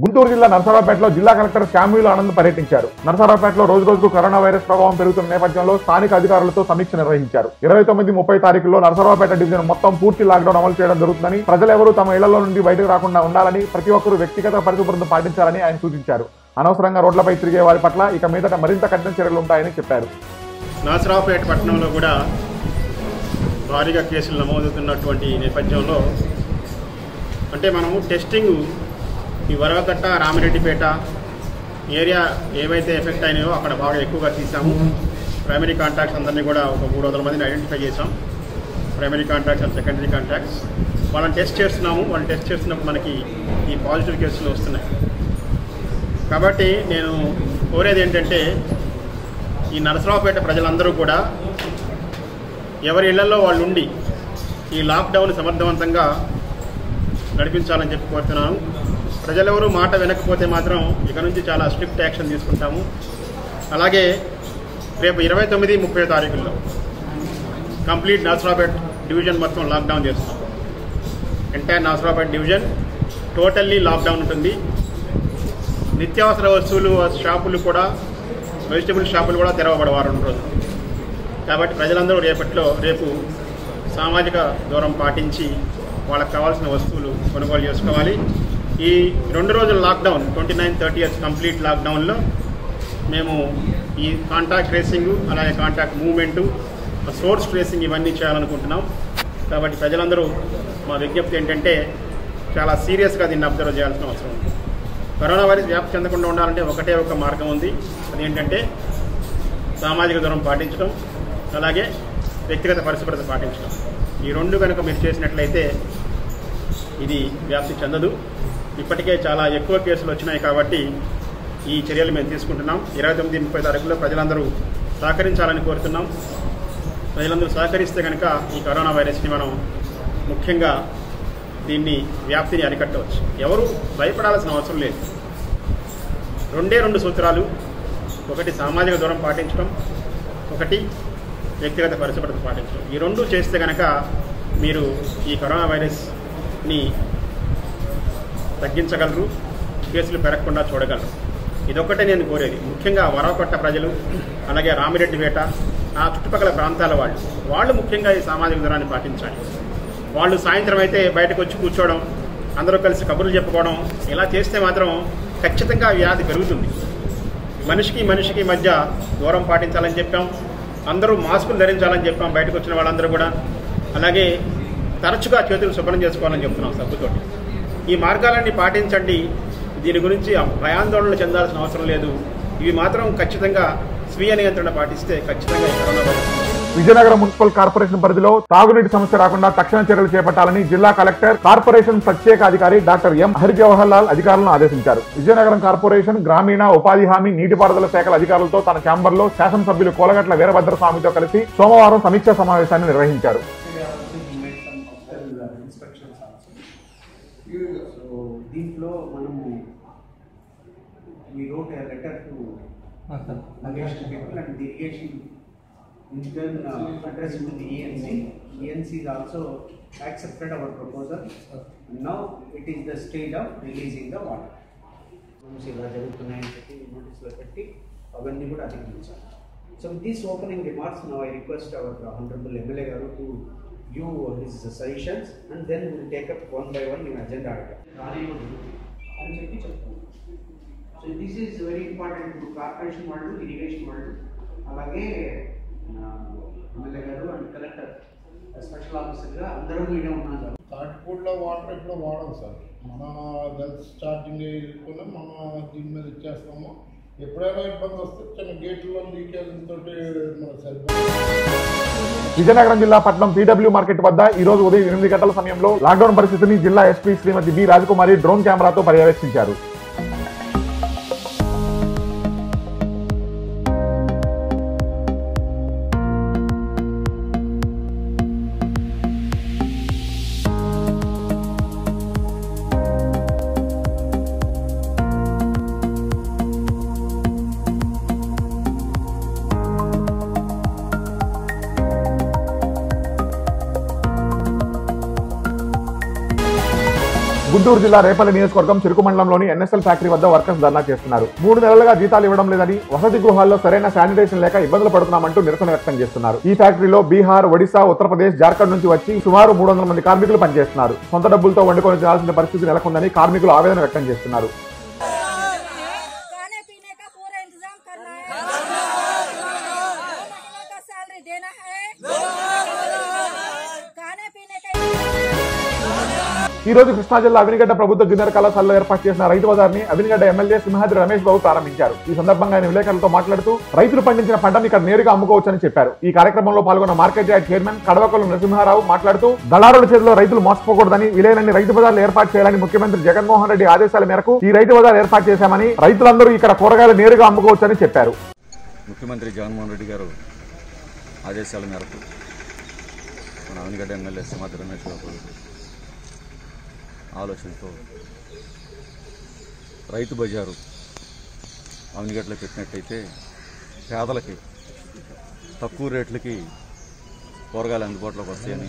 గుంటూరు జిల్లా నరసరావుపేటలో జిల్లా collector Samuel Anand పర్యటించారు నరసరావుపేటలో రోజు రోజుకు కరోనా వైరస్ ప్రభావం పెరుగుతున్న నేపథ్యంలో స్థానిక అధికారులతో సమీక్ష నిర్వహించారు ఇరవై తొమ్మిది ముప్పై తారీఖుల్లో నరసరావుపేట డివిజన్ మొత్తం పూర్తి లాక్డౌన్ అమలు చేయడం జరుగుతుందని ప్రజలెవరూ తమ ఇళ్లలో నుండి బయటకు రాకుండా ఉండాలని ప్రతి ఒక్కరూ వ్యక్తిగత పరిశుభ్రత పాటించాలని ఆయన సూచించారు అనవసరంగా రోడ్లపై తిరిగే వారి పట్ల ఇక మీదట మరింత కఠిన చర్యలు ఉంటాయని చెప్పారు నాసరావుపేట పట్టణంలో కూడా భారీగా కేసులు నమోదవుతున్నటువంటి నేపథ్యంలో అంటే మనము టెస్టింగ్ ఈ వరవకట్ట రామిరెడ్డిపేట ఏరియా ఏవైతే ఎఫెక్ట్ అయినాయో అక్కడ బాగా ఎక్కువగా తీసాము ప్రైమరీ కాంటాక్ట్స్ అందరినీ కూడా ఒక మూడు వందల మందిని ఐడెంటిఫై చేసాం primary contacts and secondary contacts వాళ్ళని టెస్ట్ చేస్తున్నాము వాళ్ళని టెస్ట్ చేస్తున్నప్పుడు మనకి ఈ పాజిటివ్ కేసులు వస్తున్నాయి కాబట్టి నేను కోరేది ఏంటంటే ఈ నరసరావుపేట ప్రజలందరూ కూడా ఎవరి ఇళ్లలో వాళ్ళు ఉండి ఈ లాక్డౌన్ సమర్థవంతంగా నడిపించాలని చెప్పి కోరుతున్నాను ప్రజలెవరూ మాట వినకపోతే మాత్రం ఇక నుంచి చాలా స్ట్రిక్ట్ యాక్షన్ తీసుకుంటాము అలాగే రేపు ఇరవై తొమ్మిది ముప్పై తారీఖుల్లో కంప్లీట్ నరసరావుపేట డివిజన్ మొత్తం లాక్డౌన్ చేస్తాం entire Narasaraopet division totally lockdown ఉంటుంది నిత్యావసర వస్తువులు షాపులు కూడా వెజిటబుల్ షాపులు కూడా తెరవబడవు వారం రోజులు కాబట్టి ప్రజలందరూ రేపట్లో రేపు సామాజిక దూరం పాటించి వాళ్ళకి కావాల్సిన వస్తువులు కొనుగోలు చేసుకోవాలి ఈ రెండు రోజుల lockdown twenty nine thirty years complete లాక్డౌన్లో మేము ఈ కాంటాక్ట్ ట్రేసింగ్ అలాగే కాంటాక్ట్ మూవ్మెంటు సోర్స్ ట్రేసింగ్ ఇవన్నీ చేయాలనుకుంటున్నాం కాబట్టి ప్రజలందరూ మా విజ్ఞప్తి ఏంటంటే చాలా సీరియస్గా దీన్ని అబ్జర్వ్ చేయాల్సిన అవసరం ఉంది కరోనా వైరస్ వ్యాప్తి చెందకుండా ఉండాలంటే ఒకటే ఒక మార్గం ఉంది అదేంటంటే సామాజిక దూరం పాటించడం అలాగే వ్యక్తిగత పరిశుభ్రత పాటించడం ఈ రెండు కనుక మీరు చేసినట్లయితే ఇది వ్యాప్తి చెందదు ఇప్పటికే చాలా ఎక్కువ కేసులు వచ్చినాయి కాబట్టి ఈ చర్యలు మేము తీసుకుంటున్నాం ఇరవై తొమ్మిది ముప్పై తారీఖులో ప్రజలందరూ సహకరించాలని కోరుతున్నాం ప్రజలందరూ సహకరిస్తే కనుక ఈ కరోనా వైరస్ని మనం ముఖ్యంగా దీన్ని వ్యాప్తిని అరికట్టవచ్చు ఎవరు భయపడాల్సిన అవసరం లేదు రెండే రెండు సూత్రాలు ఒకటి సామాజిక దూరం పాటించడం ఒకటి వ్యక్తిగత పరిశుభ్రత పాటించడం ఈ రెండు చేస్తే కనుక మీరు ఈ కరోనా వైరస్ని తగ్గించగలరు కేసులు పెరగకుండా చూడగలరు ఇదొక్కటే నేను కోరేది ముఖ్యంగా వరవకొట్ట ప్రజలు అలాగే రామిరెడ్డిపేట ఆ చుట్టుపక్కల ప్రాంతాల వాళ్ళు వాళ్ళు ముఖ్యంగా ఈ సామాజిక దూరాన్ని పాటించాలి వాళ్ళు సాయంత్రం అయితే బయటకు వచ్చి కూర్చోవడం అందరూ కలిసి కబుర్లు చెప్పుకోవడం ఇలా చేస్తే మాత్రం ఖచ్చితంగా వ్యాధి పెరుగుతుంది మనిషికి మనిషికి మధ్య దూరం పాటించాలని చెప్పాం అందరూ మాస్కులు ధరించాలని చెప్పాం బయటకు వచ్చిన వాళ్ళందరూ కూడా అలాగే తరచుగా చేతులు శుభ్రం చేసుకోవాలని చెప్తున్నాం సబ్బుతోటి ఈ మార్గాలన్నీ పాటించండి దీని గురించి భయాందోళన చెందాల్సిన అవసరం లేదు ఇవి మాత్రం ఖచ్చితంగా స్వీయ నియంత్రణ పాటిస్తే ఖచ్చితంగా ఈ కరోనా వైరస్ నుంచి విజయనగరం మున్సిపల్ కార్పొరేషన్ పరిధిలో తాగునీటి సమస్య రాకుండా తక్షణ చర్యలు చేపట్టాలని జిల్లా కలెక్టర్ కార్పొరేషన్ ప్రత్యేక అధికారి డాక్టర్ ఎం హరిజవహర్ లాల్ అధికారులను ఆదేశించారు విజయనగరం కార్పొరేషన్ గ్రామీణ ఉపాధి హామీ నీటిపారుదల శాఖల అధికారులతో తన ఛాంబర్లో శాసనసభ్యులు కోలగట్ల వీరభద్ర స్వామితో కలిసి సోమవారం సమీక్షా సమావేశాన్ని నిర్వహించారు he made some optical uh, inspections also. So దీంట్లో మనము we wrote a letter to irrigation people and the irrigation in turn uh, addressed to the ENC. ENC is also accepted our proposal. And now it is the stage of releasing the water. Rooms ఇలా జరుగుతున్నాయని చెప్పి నోటీసులో పెట్టి అవన్నీ కూడా అధిగమించాలి so these opening remarks now I request our honourable MLA గారు to view his suggestions and then will take up one by one in agenda item రానివ్వదు అని చెప్పి చెప్తాను so this is very important corporation వాళ్ళు ఇరిగేషన్ వాళ్ళు అలాగే MLA గారు and collector special ఆఫీసర్గా అందరూ మీడే ఉన్నారు తాటిపూడిలో వాటర్ ఇప్పుడు వాడదు సార్ మన గల్స్ ఛార్జింగ్ వేసుకుని మనం దీని మీద ఇచ్చేస్తాము ఎప్పుడైనా ఇబ్బంది వస్తే చిన్న గేట్లో లీకేజ్ తోటి మనకు సరిపోతుంది విజయనగరం జిల్లా పట్నం పీడబ్ల్యూ మార్కెట్ వద్ద ఈ రోజు ఉదయం ఎనిమిది గంటల సమయంలో లాక్డౌన్ పరిస్థితిని జిల్లా SP Srimathi B Rajakumari drone కెమెరాతో పర్యవేక్షించారు గుంటూరు జిల్లా రేపల్లి నియోజకవర్గం చెరుకు మండలంలోని ఎన్ఎస్ఎల్ ఫ్యాక్టరీ వద్ద వర్కర్స్ ధర్నా చేస్తున్నారు మూడు నెలలుగా జీతాలు ఇవ్వడం లేదని వసతి గృహాల్లో సరైన శానిటేషన్ లేక ఇబ్బందులు పడుతున్నామంటూ నిరసన వ్యక్తం చేస్తున్నారు ఈ ఫ్యాక్టరీలో బీహార్ ఒడిశా ఉత్తరప్రదేశ్ జార్ఖండ్ నుంచి వచ్చి సుమారు మూడు వందల మంది కార్మికులు పనిచేస్తున్నారు సొంత డబ్బులతో వండుకొని తినాల్సిన పరిస్థితి నెలకొందని కార్మికులు ఆవేదన వ్యక్తం చేస్తున్నారు खाने पीने का पूरा इंतजाम करना है दो महीने का सैलरी देना है खाने पीने का ఈ రోజు కృష్ణా జిల్లా అవినిగడ్డ ప్రభుత్వ జూనియర్ కళాశాలలో ఏర్పాటు చేసిన రైతు బజార్ని అవినిగడ్డ ఎమ్మెల్యే సింహాద్రి రమేష్ బాబు ప్రారంభించారు ఈ సందర్భంగా ఆయన విలేకరులతో మాట్లాడుతూ రైతులు పండించిన పంటను ఇక్కడ నేరుగా అమ్ముకోవచ్చని చెప్పారు ఈ కార్యక్రమంలో పాల్గొన్న market yard chairman Kadavakollu Narasimharao మాట్లాడుతూ దళారుల చేతిలో రైతులు మోసపోకూడదని వీలైనన్ని రైతు బజార్లు ఏర్పాటు చేయాలని ముఖ్యమంత్రి జగన్మోహన్ రెడ్డి ఆదేశాల మేరకు ఈ రైతు బజార్ ఏర్పాటు చేశామని రైతులందరూ ఇక్కడ కూరగాయలు నేరుగా అమ్ముకోవచ్చని చెప్పారు ముఖ్యమంత్రి జగన్మోహన్ రెడ్డి గారు ఆదేశాల మేరకు మన అవనిగడ్డ ఎమ్మెల్యే సింహాద్రి రమేష్ బాబు ఆలోచనతో రైతు బజారు అవనిగడ్డలో పెట్టినట్టయితే పేదలకి తక్కువ రేట్లకి కూరగాయలు అందుబాటులోకి వస్తాయని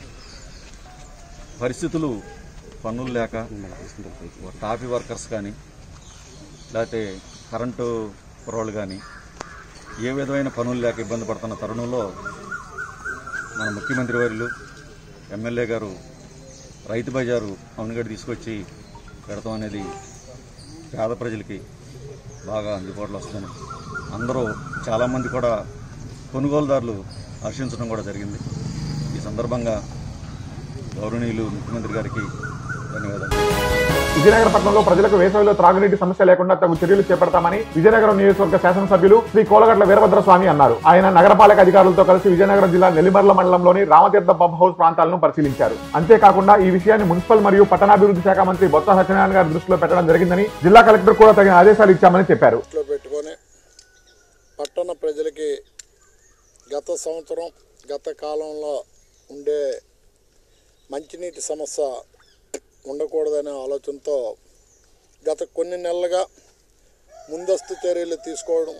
పరిస్థితులు పన్నులు లేక టాఫీ వర్కర్స్ కానీ లేకపోతే కరెంటు కుర్రోళ్ళు కానీ ఏ విధమైన పనులు లేక ఇబ్బంది పడుతున్న తరుణంలో మన ముఖ్యమంత్రి వర్యులు ఎమ్మెల్యే గారు రైతు బజారు అవునుగడ్డ తీసుకొచ్చి పెడతాం అనేది పేద ప్రజలకి బాగా అందుబాటులో వస్తుంది అందరూ చాలామంది కూడా కొనుగోలుదారులు హర్షించడం కూడా జరిగింది ఈ సందర్భంగా గౌరవనీయులు ముఖ్యమంత్రి గారికి ధన్యవాదాలు విజయనగరం పట్టణంలో ప్రజలకు వేసవిలో త్రాగునీటి సమస్య లేకుండా తగు చర్యలు చేపడతామని విజయనగరం నియోజకవర్గ శాసనసభ్యులు శ్రీ కోలగట్ల వీరభద్ర స్వామి అన్నారు ఆయన నగరపాలక అధికారులతో కలిసి విజయనగరం జిల్లా నెల్లిమర్ల మండలంలోని రామతీర్థ పంప్ హౌస్ ప్రాంతాలను పరిశీలించారు అంతేకాకుండా ఈ విషయాన్ని మున్సిపల్ మరియు పట్టణాభివృద్ధి శాఖ మంత్రి బొత్స సత్యనారాయణ గారి దృష్టిలో పెట్టడం జరిగిందని జిల్లా కలెక్టర్ కూడా తగిన ఆదేశాలు ఇచ్చామని చెప్పారు దృష్టిలో పెట్టుకొని పట్టణ ప్రజలకి గత సంవత్సరం గత కాలంలో ఉండే మంచినీటి సమస్య ఉండకూడదనే ఆలోచనతో గత కొన్ని నెలలుగా ముందస్తు చర్యలు తీసుకోవడం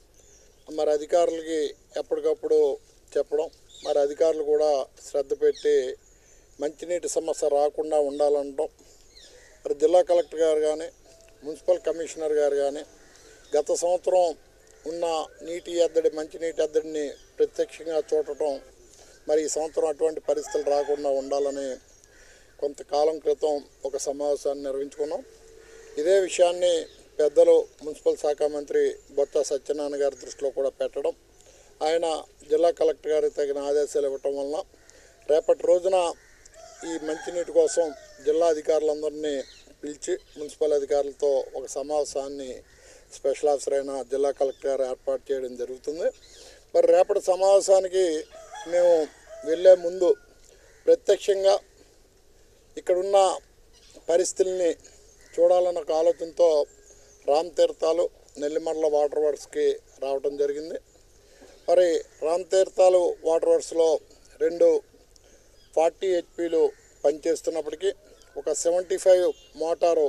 మరి అధికారులకి ఎప్పటికప్పుడు చెప్పడం మరి అధికారులు కూడా శ్రద్ధ పెట్టి మంచినీటి సమస్య రాకుండా ఉండాలనడం మరి జిల్లా కలెక్టర్ గారు కానీ మున్సిపల్ కమిషనర్ గారు కానీ గత సంవత్సరం ఉన్న నీటి ఎద్దడి మంచినీటి ఎద్దడిని ప్రత్యక్షంగా చూడటం మరి ఈ సంవత్సరం అటువంటి పరిస్థితులు రాకుండా ఉండాలని కొంతకాలం క్రితం ఒక సమావేశాన్ని నిర్వహించుకున్నాం ఇదే విషయాన్ని పెద్దలు మున్సిపల్ శాఖ మంత్రి బొత్స సత్యనారాయణ గారి దృష్టిలో కూడా పెట్టడం ఆయన జిల్లా కలెక్టర్ గారికి తగిన ఆదేశాలు ఇవ్వటం వలన రేపటి రోజున ఈ మంచినీటి కోసం జిల్లా అధికారులందరినీ పిలిచి మున్సిపల్ అధికారులతో ఒక సమావేశాన్ని స్పెషల్ ఆఫీసర్ అయిన జిల్లా కలెక్టర్ గారు ఏర్పాటు చేయడం జరుగుతుంది మరి రేపటి సమావేశానికి మేము వెళ్ళే ముందు ప్రత్యక్షంగా ఇక్కడున్న పరిస్థితుల్ని చూడాలన్న ఒక ఆలోచనతో రామ్ తీర్థాలు నెల్లిమర్ల వాటర్ వర్క్స్కి రావడం జరిగింది మరి రామ్ తీర్థాలు వాటర్ వర్క్స్లో రెండు ఫార్టీ హెచ్పీలు పనిచేస్తున్నప్పటికీ ఒక సెవెంటీ ఫైవ్ మోటారు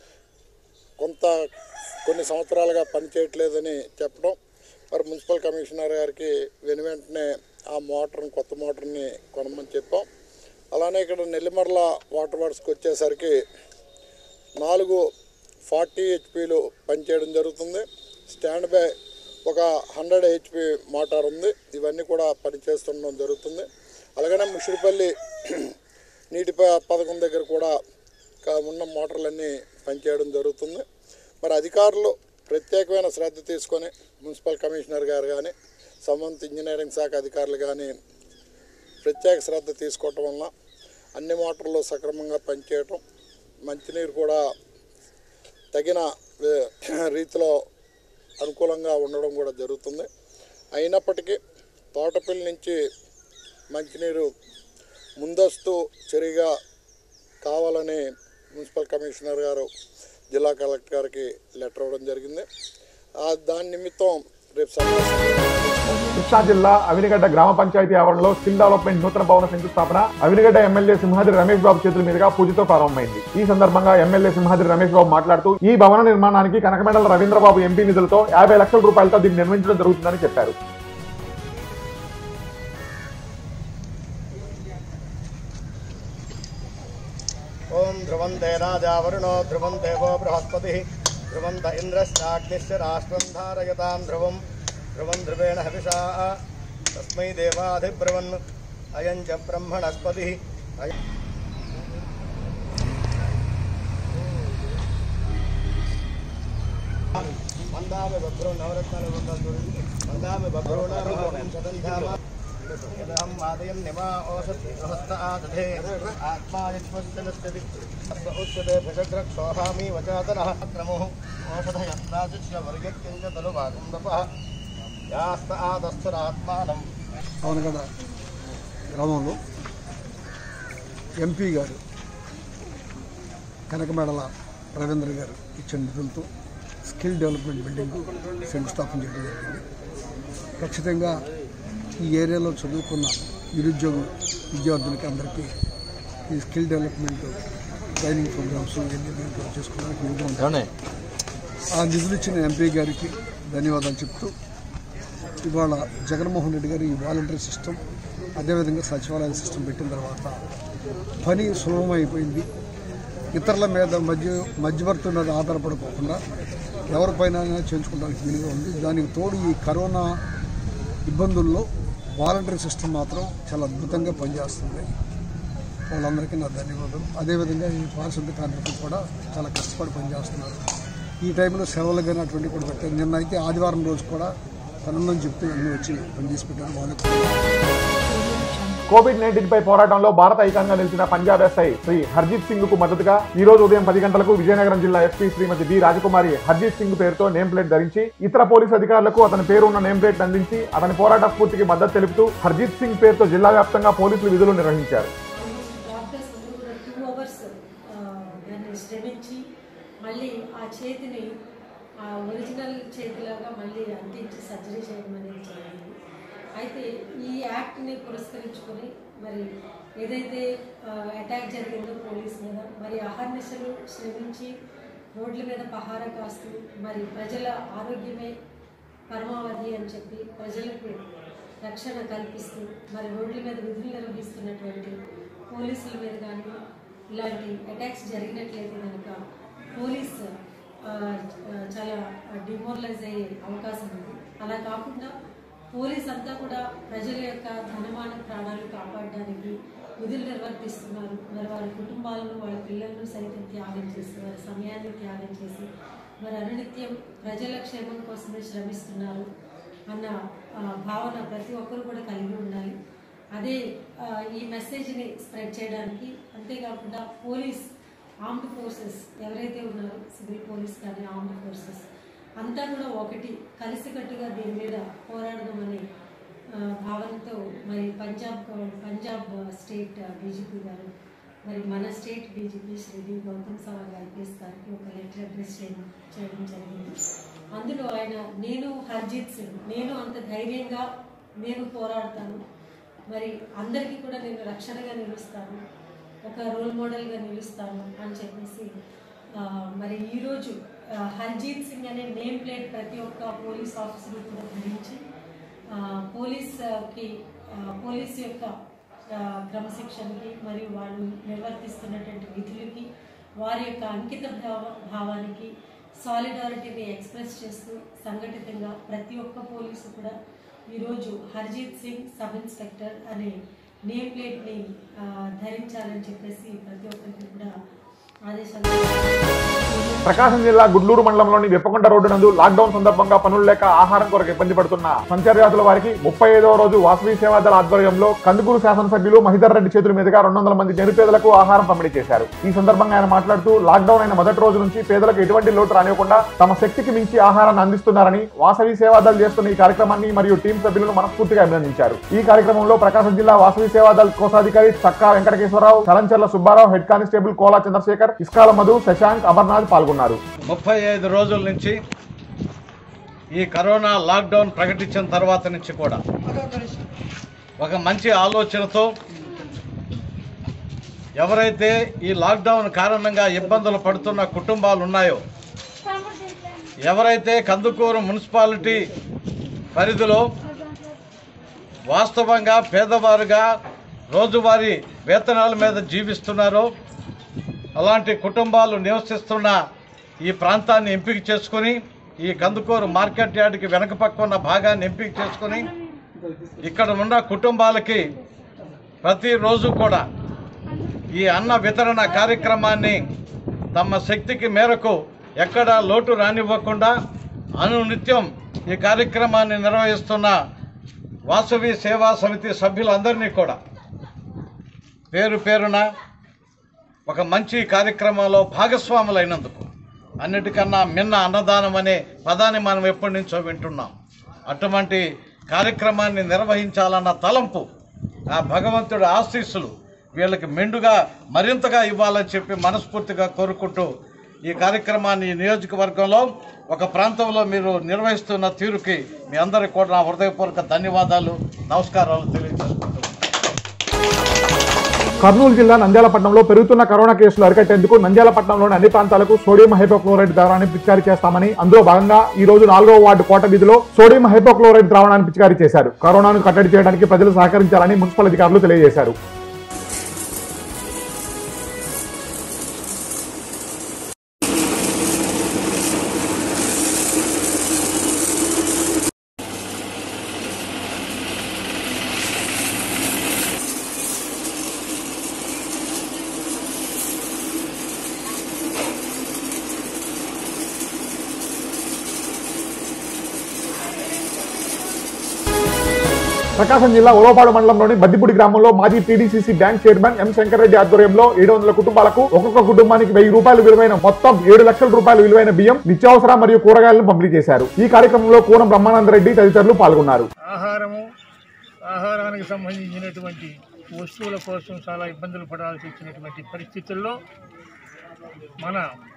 కొంత కొన్ని సంవత్సరాలుగా పనిచేయట్లేదని చెప్పడం మరి మున్సిపల్ కమిషనర్ గారికి వెను వెంటనే ఆ మోటార్ని కొత్త మోటార్ని కొనమని చెప్పాం అలానే ఇక్కడ నెల్లిమర్ల వాటర్ వర్క్స్కి వచ్చేసరికి నాలుగు ఫార్టీ హెచ్పీలు పనిచేయడం జరుగుతుంది స్టాండ్ బై ఒక హండ్రెడ్ హెచ్పి మోటార్ ఉంది ఇవన్నీ కూడా పనిచేస్తుండడం జరుగుతుంది అలాగనే ముషిరిపల్లి నీటి ప- పథకం దగ్గర కూడా కా- ఉన్న మోటార్లన్నీ పనిచేయడం జరుగుతుంది మరి అధికారులు ప్రత్యేకమైన శ్రద్ధ తీసుకొని మున్సిపల్ కమిషనర్ గారు కానీ సంబంధిత ఇంజనీరింగ్ శాఖ అధికారులు కానీ ప్రత్యేక శ్రద్ధ తీసుకోవటం వలన అన్ని మోటార్లు సక్రమంగా పనిచేయటం మంచినీరు కూడా తగిన ఏ, రీతిలో అనుకూలంగా ఉండడం కూడా జరుగుతుంది అయినప్పటికీ తోటపల్లి నుంచి మంచినీరు ముందస్తు చర్యగా కావాలని మున్సిపల్ కమిషనర్ గారు జిల్లా కలెక్టర్ గారికి లెటర్ ఇవ్వడం జరిగింది ఆ దాని నిమిత్తం రేపు సమావేశం కృష్ణా జిల్లా అవినిగడ్డ గ్రామ పంచాయతీ ఆవరణలో స్కిల్ డెవలప్మెంట్ నూతన భవన శంకుస్థాపన అవినిగడ్డ ఎమ్మెల్యే సింహాద్రి రమేష్ బాబు చేతుల మీదుగా పూజతో ప్రారంభమైంది ఈ సందర్భంగా ఎమ్మెల్యే సింహాద్రి రమేష్ బాబు మాట్లాడుతూ ఈ భవన నిర్మాణానికి కనకమెండల రవీంద్రబాబు ఎంపీ నిధులతో యాభై లక్షల రూపాయలతో దీన్ని నిర్మించడం జరుగుతుందని చెప్పారు ఓం ॐ ध्रुवन्ते राजावरुणो ध्रुवं देवो बृहस्पतिः ध्रुवन्त इन्द्रश्चाग्निश्च राष्ट्रं धारयतां ध्रुवं ध्रुवं ध्रुवेण हविषा तस्मै देवाधिब्रवन् अयं च ब्रह्मणस्पतिः अयम् వందామి భద్రో నవరత్నాలు వందామి భద్రో నవరం యదహం ఆదయం నిమా ఓషధ ఆదధే ఆత్మా యస్మస్తనస్తది అస్మ ఉచ్యతే భజగ్రక్షోహామి వచాతనః క్రమో ఓషధయత్రాచిష్య వర్గక్కించ తలు భాగం తపః యాస్త ఆదస్థురాత్మానం పవనగడ గ్రామంలో ఎంపీ గారు కనకమేడల రవీంద్ర గారు ఇచ్చిన నిధులతో స్కిల్ డెవలప్మెంట్ బిల్డింగ్ శంకుస్థాపన చేయడం జరిగింది ఖచ్చితంగా ఈ ఏరియాలో చదువుకున్న నిరుద్యోగులు విద్యార్థులకి అందరికీ ఈ స్కిల్ డెవలప్మెంట్ ట్రైనింగ్ ప్రోగ్రామ్స్ ఇవన్నీ దీంట్లో చేసుకోవడానికి వీలుగా ఉంటుంది ఆ నిధులు ఇచ్చిన ఎంపీ గారికి ధన్యవాదాలు చెప్తూ ఇవాళ జగన్మోహన్ రెడ్డి గారు ఈ వాలంటరీ సిస్టమ్ అదేవిధంగా సచివాలయ సిస్టమ్ పెట్టిన తర్వాత పని సులభమైపోయింది ఇతరుల మీద మధ్య మధ్యవర్తుల మీద ఆధారపడిపోకుండా ఎవరిపైన చేయించుకోవడానికి వీలుగా ఉంది దానికి తోడు ఈ కరోనా ఇబ్బందుల్లో వాలంటరీ సిస్టమ్ మాత్రం చాలా అద్భుతంగా పనిచేస్తుంది వాళ్ళందరికీ నా ధన్యవాదాలు అదేవిధంగా ఈ పారిశుద్ధ కార్మికులు కూడా చాలా కష్టపడి పనిచేస్తున్నారు ఈ టైంలో సెలవులు కానీ అటువంటివి కూడా పెట్టారు నిన్న అయితే ఆదివారం రోజు కూడా పనుందని చెప్తే అన్నీ వచ్చి పనిచేసి పెట్టారు వాళ్ళకి కోవిడ్ నైన్టీన్ పై పోరాటంలో భారత ఐకంగా నిలిచిన పంజాబ్ ఎస్ఐ శ్రీ హర్జీత్ సింగ్ కు మద్దతుగా ఈ రోజు ఉదయం పది గంటలకు విజయనగరం జిల్లా ఎస్పీ శ్రీమతి డి రాజకుమారి హర్జీత్ సింగ్ పేరుతో నేమ్ ప్లేట్ ధరించి ఇతర పోలీసు అధికారులకు అతని పేరు ఉన్న నేమ్ ప్లేట్ అందించి అతని పోరాట స్ఫూర్తికి మద్దతు తెలుపుతూ హర్జీత్ సింగ్ పేరుతో జిల్లా వ్యాప్తంగా పోలీసులు విధులు నిర్వహించారు డాక్టర్స్ అందరూ కూడా టూ అవర్స్ దాన్ని శ్రమించి మళ్ళీ ఆ చేతిని ఆ ఒరిజినల్ చేతిలాగా మళ్ళీ అంటించి సర్జరీ చేయడం అనేది జరిగింది అయితే ఈ యాక్ట్ని పురస్కరించుకొని మరి ఏదైతే అటాక్ జరిగిందో పోలీస్ మీద మరి అహర్నిశలు శ్రమించి రోడ్ల మీద పహారా కాస్తూ మరి ప్రజల ఆరోగ్యమే పరమావధి అని చెప్పి ప్రజలకు రక్షణ కల్పిస్తూ మరి రోడ్ల మీద విధులు నిర్వహిస్తున్నటువంటి పోలీసుల మీద కానీ ఇలాంటి అటాక్స్ జరిగినట్లయితే కనుక పోలీస్ ఆ, ఆ, చాలా డిమోరలైజ్ అయ్యే అవకాశం ఉంది అలా కాకుండా పోలీస్ అంతా కూడా ప్రజల యొక్క ధనమాన ప్రాణాలు కాపాడడానికి విధులు నిర్వర్తిస్తున్నారు మరి వారి కుటుంబాలను వాళ్ళ పిల్లలను సైతం త్యాగం చేసి వారి సమయాన్ని త్యాగం చేసి మరి అనునిత్యం ప్రజల క్షేమం కోసమే శ్రమిస్తున్నారు అన్న ఆ, భావన ప్రతి ఒక్కరు కూడా కలిగి ఉండాలి అదే ఆ, ఈ మెసేజ్ని స్ప్రెడ్ చేయడానికి అంతేకాకుండా పోలీస్ ఆర్మ్డ్ ఫోర్సెస్ ఎవరైతే ఉన్నారో సివిల్ పోలీస్ కానీ ఆర్మ్డ్ ఫోర్సెస్ అంతా కూడా ఒకటి కలిసికట్టుగా దీని మీద పోరాడదామని ఆ, భావనతో మరి పంజాబ్ గవ- పంజాబ్ స్టేట్ డీజీపీ గారు మరి మన state DGP Shri D Gautam సవాల్ ఐపీఎస్ గారికి ఒక లెటర్ అడ్రస్ చేయడం చేయడం జరిగింది అందులో ఆయన నేను హర్జీత్ సింగ్ నేను అంత ధైర్యంగా నేను పోరాడతాను మరి అందరికీ కూడా నేను రక్షణగా నిలుస్తాను ఒక రోల్ మోడల్గా నిలుస్తాను అని చెప్పేసి ఆ, మరి ఈరోజు ఆ, హర్జీత్ సింగ్ అనే నేమ్ ప్లేట్ ప్రతి ఒక్క పోలీస్ ఆఫీసర్ కూడా ధరించి ఆ, పోలీస్కి ఆ, పోలీస్ యొక్క ఆ, క్రమశిక్షణకి మరియు వాళ్ళు నిర్వర్తిస్తున్నటువంటి విధులకి వారి యొక్క అంకిత భావ భావానికి సాలిడారిటీని ఎక్స్ప్రెస్ చేస్తూ సంఘటితంగా ప్రతి ఒక్క పోలీసు కూడా ఈరోజు హర్జీత్ సింగ్ సబ్ ఇన్స్పెక్టర్ అనే నేమ్ ప్లేట్ని ఆ, ధరించాలని చెప్పేసి ప్రతి ఒక్కరికి కూడా ఆదేశాలు ప్రకాశం జిల్లా గుడ్లూరు మండలంలోని వెప్పకొండ రోడ్డు నందు లాక్డౌన్ సందర్భంగా పనులు లేక ఆహారం కొరకు ఇబ్బంది పడుతున్న సంచారయాతుల వారికి ముప్పై ఐదవ రోజు వాసవి సేవాదళ ఆధ్వర్యంలో కందుకూరు శాసనసభ్యులు మహిధర్ రెడ్డి చేతుల మీదుగా రెండు వందల మంది నిరుపేదలకు ఆహారం పంపిణీ చేశారు ఈ సందర్భంగా ఆయన మాట్లాడుతూ లాక్డౌన్ అయిన మొదటి రోజు నుంచి పేదలకు ఎటువంటి లోటు రానివ్వకుండా తమ శక్తికి మించి ఆహారాన్ని అందిస్తున్నారని వాసవి సేవాదళ్ చేస్తున్న ఈ కార్యక్రమాన్ని మరియు టీం సభ్యులను మనస్ఫూర్తిగా అభినందించారు ఈ కార్యక్రమంలో ప్రకాశం జిల్లా వాసవి సేవాదళ్ కోశాధికారి చక్కా వెంకటకేశ్వరరావు చలంచర్ల సుబ్బారావు హెడ్ కానిస్టేబుల్ కోలా చంద్రశేఖర్ ఇస్కాల మధు శశాంక్ అమర్నాథ్ పాల్గొన్నారు ముప్పై ఐదు రోజుల నుంచి ఈ కరోనా లాక్డౌన్ ప్రకటించిన తర్వాత నుంచి కూడా ఒక మంచి ఆలోచనతో ఎవరైతే ఈ లాక్డౌన్ కారణంగా ఇబ్బందులు పడుతున్న కుటుంబాలు ఉన్నాయో ఎవరైతే కందుకూరు మున్సిపాలిటీ పరిధిలో వాస్తవంగా పేదవారుగా రోజువారీ వేతనాల మీద జీవిస్తున్నారో అలాంటి కుటుంబాలు నివసిస్తున్న ఈ ప్రాంతాన్ని ఎంపిక చేసుకుని ఈ కందుకూరు మార్కెట్ యార్డ్కి వెనక పక్క ఉన్న భాగాన్ని ఎంపిక చేసుకుని ఇక్కడ ఉన్న కుటుంబాలకి ప్రతిరోజు కూడా ఈ అన్న వితరణ కార్యక్రమాన్ని తమ శక్తికి మేరకు ఎక్కడ లోటు రానివ్వకుండా అనునిత్యం ఈ కార్యక్రమాన్ని నిర్వహిస్తున్న వాసవి సేవా సమితి సభ్యులందరినీ కూడా పేరు పేరున ఒక మంచి కార్యక్రమంలో భాగస్వాములైనందుకు అన్నిటికన్నా మిన్న అన్నదానం అనే పదాన్ని మనం ఎప్పటి నుంచో వింటున్నాం అటువంటి కార్యక్రమాన్ని నిర్వహించాలన్న తలంపు ఆ భగవంతుడి ఆశీస్సులు వీళ్ళకి మెండుగా మరింతగా ఇవ్వాలని చెప్పి మనస్ఫూర్తిగా కోరుకుంటూ ఈ కార్యక్రమాన్ని ఈ నియోజకవర్గంలో ఒక ప్రాంతంలో మీరు నిర్వహిస్తున్న తీరుకి మీ అందరికీ కూడా నా హృదయపూర్వక ధన్యవాదాలు నమస్కారాలు తెలియజేస్తున్నాను కర్నూలు జిల్లా నంద్యాలపట్నంలో పెరుగుతున్న కరోనా కేసులు అరికట్టేందుకు నంద్యాలపట్నంలోని అన్ని ప్రాంతాలకు సోడియం హైపోక్లోరైడ్ ద్రావణాన్ని పిచికారీ చేస్తామని అందులో భాగంగా ఈ రోజు నాలుగవ వార్డు కోట వీధిలో సోడియం హైపోక్లోరైడ్ ద్రావణాన్ని పిచికారీ చేశారు కరోనాను కట్టడి చేయడానికి ప్రజలు సహకరించాలని మున్సిపల్ అధికారులు తెలియజేశారు ప్రకాశం జిల్లా ఉలవపాడు మండలంలోని బద్దిపూడి గ్రామంలో మాజీ TDCC bank chairman M Shankarreddy ఆధ్వర్యంలో ఏడు వందల కుటుంబాలకు ఒక్కొక్క కుటుంబానికి వెయ్యి రూపాయలు విలువైన మొత్తం ఏడు లక్షల రూపాయల విలువైన బియ్యం నిత్యావసర మరియు కూరగాయలను పంపిణీ చేశారు ఈ కార్యక్రమంలో కూరం బ్రహ్మానందరెడ్డి తదితరులు పాల్గొన్నారు ఆహారము ఆహారానికి సంబంధించినటువంటి వస్తువుల కోసం చాలా ఇబ్బందులు పడాల్సి వచ్చినటువంటి పరిస్థితుల్లో మన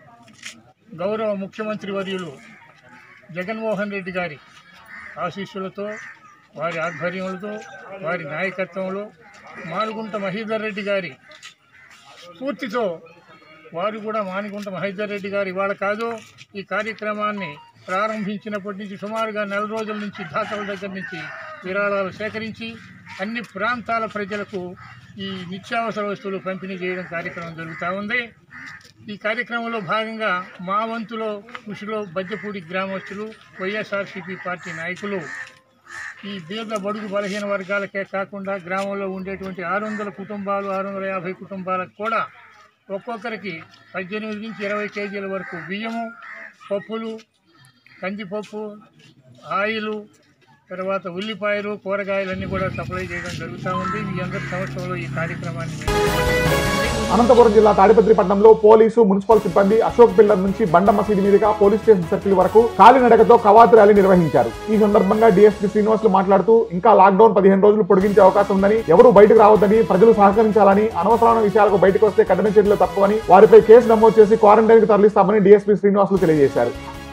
గౌరవ ముఖ్యమంత్రి వర్యులు జగన్మోహన్ రెడ్డి గారి ఆశీస్సులతో వారి ఆధ్వర్యంలో వారి నాయకత్వంలో మానుగుంట మహీధర్ రెడ్డి గారి స్ఫూర్తితో వారు కూడా మానుగుంట మహేందర్ రెడ్డి గారు ఇవాళ కాదు ఈ కార్యక్రమాన్ని ప్రారంభించినప్పటి నుంచి సుమారుగా నెల రోజుల నుంచి దాతల దగ్గర నుంచి విరాళాలు సేకరించి అన్ని ప్రాంతాల ప్రజలకు ఈ నిత్యావసర వస్తువులు పంపిణీ చేయడం కార్యక్రమం జరుగుతూ ఉంది ఈ కార్యక్రమంలో భాగంగా మా వంతులో కృషిలో బద్దెపూడి గ్రామస్తులు వైఎస్ఆర్సీపీ పార్టీ నాయకులు ఈ బీద బడుగు బలహీన వర్గాలకే కాకుండా గ్రామంలో ఉండేటువంటి ఆరు వందల కుటుంబాలు ఆరు వందల యాభై కుటుంబాలకు కూడా ఒక్కొక్కరికి పద్దెనిమిది నుంచి ఇరవై కేజీల వరకు బియ్యము పప్పులు కందిపప్పు ఆయిలు తర్వాత ఉల్లిపాయలు కూరగాయలన్నీ కూడా సప్లై చేయడం జరుగుతూ ఉంది మీ అందరి సంవత్సరంలో ఈ కార్యక్రమాన్ని అనంతపురం జిల్లా తాడిపత్రిపట్నంలో పోలీసు మున్సిపల్ సిబ్బంది అశోక్ పిల్లర్ నుంచి బండ మసీదు మీదుగా పోలీస్ స్టేషన్ సర్కిల్ వరకు కాలినడకతో కవాతు ర్యాలీ నిర్వహించారు ఈ సందర్భంగా డీఎస్పీ శ్రీనివాసులు మాట్లాడుతూ ఇంకా లాక్డౌన్ పదిహేను రోజులు పొడిగించే అవకాశం ఉందని ఎవరూ బయటకు రావద్దని ప్రజలు సహకరించాలని అనవసరమైన విషయాలకు బయటకు వస్తే కఠిన చర్యలు తప్పవని వారిపై కేసు నమోదు చేసి క్వారంటైన్ కు తరలిస్తామని డీఎస్పీ శ్రీనివాసులు తెలియజేశారు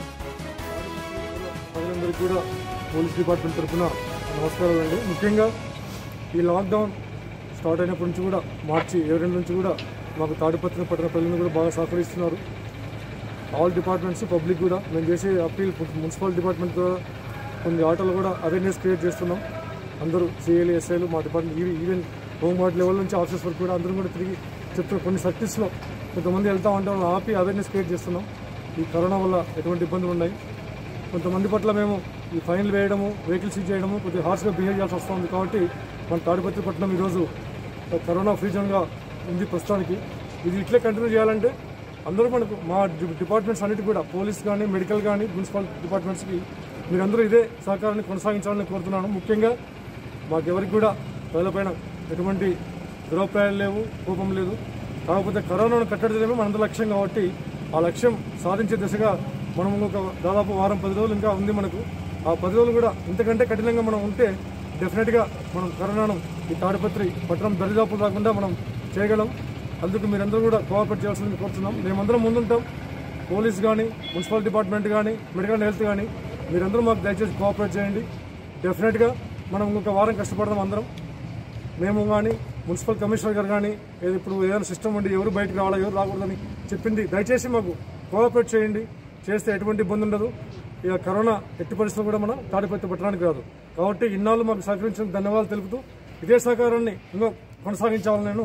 ప్రజలందరికీ కూడా పోలీస్ డిపార్ట్మెంట్ తరఫున నమస్కారాలు అండి ముఖ్యంగా ఈ లాక్డౌన్ స్టార్ట్ అయినప్పటి నుంచి కూడా మార్చి ఏడు నుంచి కూడా మాకు తాడిపత్రి పట్టణ ప్రజలను కూడా బాగా సహకరిస్తున్నారు ఆల్ డిపార్ట్మెంట్స్ పబ్లిక్ కూడా మేము చేసే అప్పీల్ మున్సిపల్ డిపార్ట్మెంట్ ద్వారా కొన్ని ఆటలు కూడా అవేర్నెస్ క్రియేట్ చేస్తున్నాం అందరూ సిఐలు ఎస్ఐలు మా department even even home guard level నుంచి ఆఫీసర్స్ వరకు కూడా అందరూ కూడా తిరిగి చెప్తున్న కొన్ని సర్కిల్స్లో కొంతమంది వెళ్తా ఉంటాం ఆపి అవేర్నెస్ క్రియేట్ చేస్తున్నాం ఈ కరోనా వల్ల ఎటువంటి ఇబ్బందులు ఉన్నాయి కొంతమంది పట్ల మేము ఈ ఫైన్లు వేయడము వెహికల్స్ సీజ్ చేయడము కొద్దిగా హార్ష్గా బిహేవ్ చేయాల్సి వస్తుంది కాబట్టి మన తాడిపత్రి పట్టణం ఈరోజు కరోనా ఫ్రీ జోన్గా ఉంది ప్రస్తుతానికి ఇది ఇట్లే కంటిన్యూ చేయాలంటే అందరూ మనకు మా డి- డిపార్ట్మెంట్స్ అన్నిటి కూడా పోలీస్ కానీ మెడికల్ కానీ మున్సిపల్ డిపార్ట్మెంట్స్కి మీరందరూ ఇదే సహకారాన్ని కొనసాగించాలని కోరుతున్నాను ముఖ్యంగా మాకెవరికి కూడా ప్రజలపైన ఎటువంటి దురభిప్రాయాలు లేవు కోపం లేదు కాకపోతే కరోనాను కట్టడితేనే మనందరి లక్ష్యం కాబట్టి ఆ లక్ష్యం సాధించే దిశగా మనం ఒక దాదాపు వారం పది రోజులు ఇంకా ఉంది మనకు ఆ పది రోజులు కూడా ఇంతకంటే కఠినంగా మనం ఉంటే డెఫినెట్గా మనం కరోనాను ఈ తాడిపత్రి పట్టణం దరిదాపు రాకుండా మనం చేయగలం అందుకు మీరందరూ కూడా కోఆపరేట్ చేయాల్సింది కోరుతున్నాం మేమందరం ముందుంటాం పోలీస్ కానీ మున్సిపల్ డిపార్ట్మెంట్ కానీ మెడికల్ అండ్ హెల్త్ కానీ మీరందరూ మాకు దయచేసి కోఆపరేట్ చేయండి డెఫినెట్గా మనం ఇంకొక వారం కష్టపడదాం అందరం మేము కానీ మున్సిపల్ కమిషనర్ గారు కానీ ఏది ఇప్పుడు ఏదైనా సిస్టమ్ ఉండి ఎవరు బయటకు రావాలా ఎవరు రాకూడదని చెప్పింది దయచేసి మాకు కోఆపరేట్ చేయండి చేస్తే ఎటువంటి ఇబ్బంది ఉండదు ఇక కరోనా ఎట్టి పరిస్థితుల్లో కూడా మనం తాడిపత్రి పట్టడానికి రాదు కాబట్టి ఇన్నాళ్ళు మాకు సహకరించిన ధన్యవాదాలు తెలుపుతూ ఇదే సహకారాన్ని ఇంకా కొనసాగించాలని నేను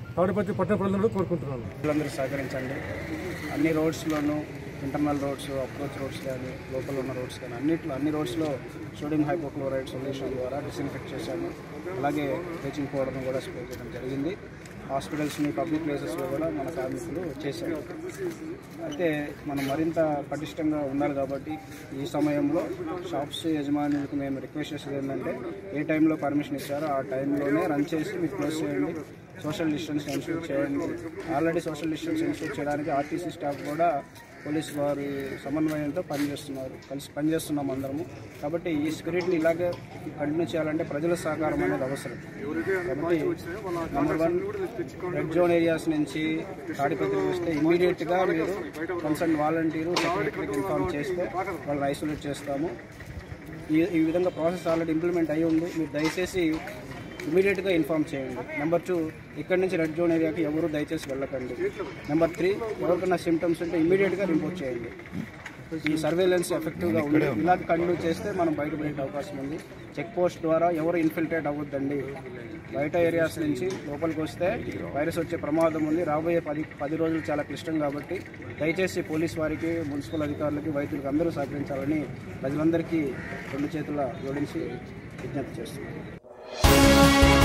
తాడిపత్రి పట్టణ ప్రజలను కోరుకుంటున్నాను ప్రజలందరూ సహకరించండి అన్ని రోడ్స్లోనూ ఇంటర్నల్ రోడ్స్ అప్రోచ్ రోడ్స్ కానీ లోకల్ ఉన్న రోడ్స్ కానీ అన్నిట్లో అన్ని రోడ్స్లో సోడియం హైపోక్లోరైడ్ సొల్యూషన్ ద్వారా డిస్ఇన్ఫెక్ట్ చేశాము అలాగే బ్లీచింగ్ పౌడర్ను కూడా స్ప్రే చేయడం జరిగింది హాస్పిటల్స్ని పబ్లిక్ ప్లేసెస్లో కూడా మన కార్మికులు చేశారు అయితే మనం మరింత పటిష్టంగా ఉండాలి కాబట్టి ఈ సమయంలో షాప్స్ యజమానులకు మేము రిక్వెస్ట్ చేసేది ఏంటంటే ఏ టైంలో పర్మిషన్ ఇచ్చారో ఆ టైంలోనే రన్ చేసి మీరు క్లోజ్ చేయండి సోషల్ డిస్టెన్స్ ఎన్షూర్ చేయండి ఆల్రెడీ సోషల్ డిస్టెన్స్ ఎన్షూర్ చేయడానికి ఆర్టీసీ స్టాఫ్ కూడా పోలీస్ వారి సమన్వయంతో పనిచేస్తున్నారు కలిసి పనిచేస్తున్నాం అందరము కాబట్టి ఈ స్పిరిట్ని ఇలాగే కంటిన్యూ చేయాలంటే ప్రజల సహకారం అనేది అవసరం కాబట్టి number one red zone areas నుంచి తాడిపత్రి వస్తే ఇమీడియట్గా మీరు కన్సర్న్ వాలంటీరు సెక్రటరీకి ఇన్ఫార్మ్ చేస్తే వాళ్ళని ఐసోలేట్ చేస్తాము ఈ ఈ విధంగా ప్రాసెస్ ఆల్రెడీ ఇంప్లిమెంట్ అయ్యి ఉంది మీరు దయచేసి ఇమీడియట్గా ఇన్ఫామ్ చేయండి నెంబర్ టూ ఇక్కడి నుంచి రెడ్ జోన్ ఏరియాకి ఎవరు దయచేసి వెళ్ళకండి నెంబర్ త్రీ ఎవరికైనా సిమ్టమ్స్ ఉంటే ఇమీడియట్గా రిపోర్ట్ చేయండి ఈ సర్వేలెన్స్ ఎఫెక్టివ్గా ఉంది ఇలా కంటిన్యూ చేస్తే మనం బయటపడే అవకాశం ఉంది చెక్ పోస్ట్ ద్వారా ఎవరు ఇన్ఫిల్ట్రేట్ అవ్వద్దండి బయట ఏరియాస్ నుంచి లోపలికి వస్తే వైరస్ వచ్చే ప్రమాదం ఉంది రాబోయే పది పది రోజులు చాలా క్లిష్టం కాబట్టి దయచేసి పోలీస్ వారికి మున్సిపల్ అధికారులకి వైద్యులకు అందరూ సహకరించాలని ప్రజలందరికీ రెండు చేతుల జోడించి విజ్ఞప్తి చేస్తున్నాను